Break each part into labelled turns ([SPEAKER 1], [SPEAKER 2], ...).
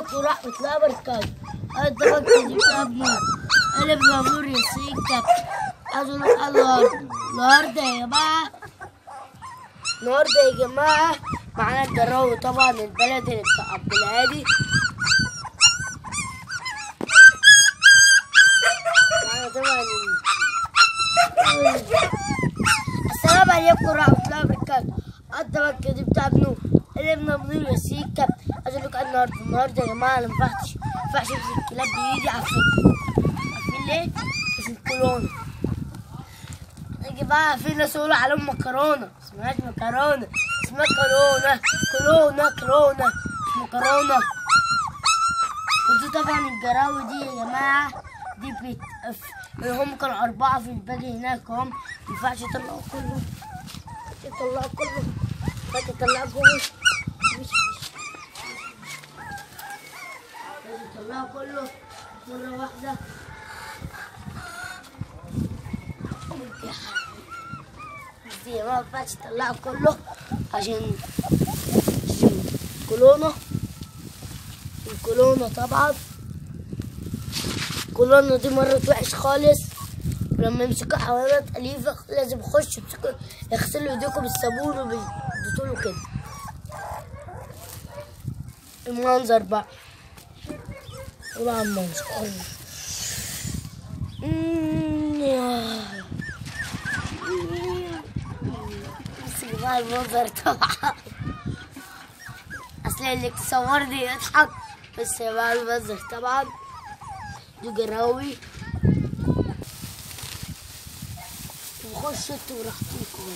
[SPEAKER 1] عليكم ورحمة الله وبركاته أنا بكتب كتاب نور ألف مامور ياسين كتاب أقول النهاردة النهاردة يا جماعة النهاردة يا جماعة معانا الجراوي طبعا البلد اللي بتاع عبد الهادي معانا طبعا السلام عليكم ورحمة الله وبركاته أنا بكتب كتاب نور ألف مامور ياسين كتاب عايز اقول لكم النهارده النهارده يا جماعه انا ما ينفعش ما ينفعش امسك الكلاب بايدي عارفين عارفين ليه؟ مش الكورونا يا جماعه عارفين ناس يقولوا عليهم مكرونه اسمهاش مكرونه اسمها كورونا كورونا كورونا مش مكرونه ودي طبعا الجراوي دي يا جماعه دي بيت هم كانوا أربعة في الباقي هناك هم ما ينفعش يطلعوا كله يطلعوا كله فاكر يطلعوا كله مش مش طلعوا كله مرة واحدة دي ما ينفعش تطلعوا كله عشان عشان كورونا الكورونا طبعا الكورونا دي مرة وحش خالص ولما يمسكوا حيوانات أليفة لازم يخشوا يمسكوا يغسلوا ايديكم بالصابون وبالديتول وكده المنظر بقى طبعا منظر بس بقى المنظر طبعا اصل اللي تصورني يضحك بس بقى المنظر طبعا دي جراوي وخش انتوا براحتكم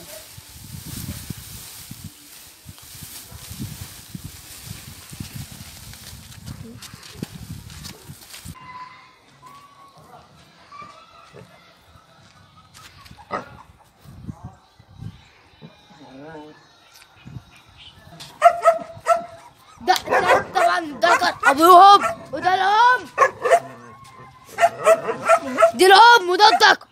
[SPEAKER 1] ده ده طبعا ده كان ابوهم وده الام دي الام وده الذكر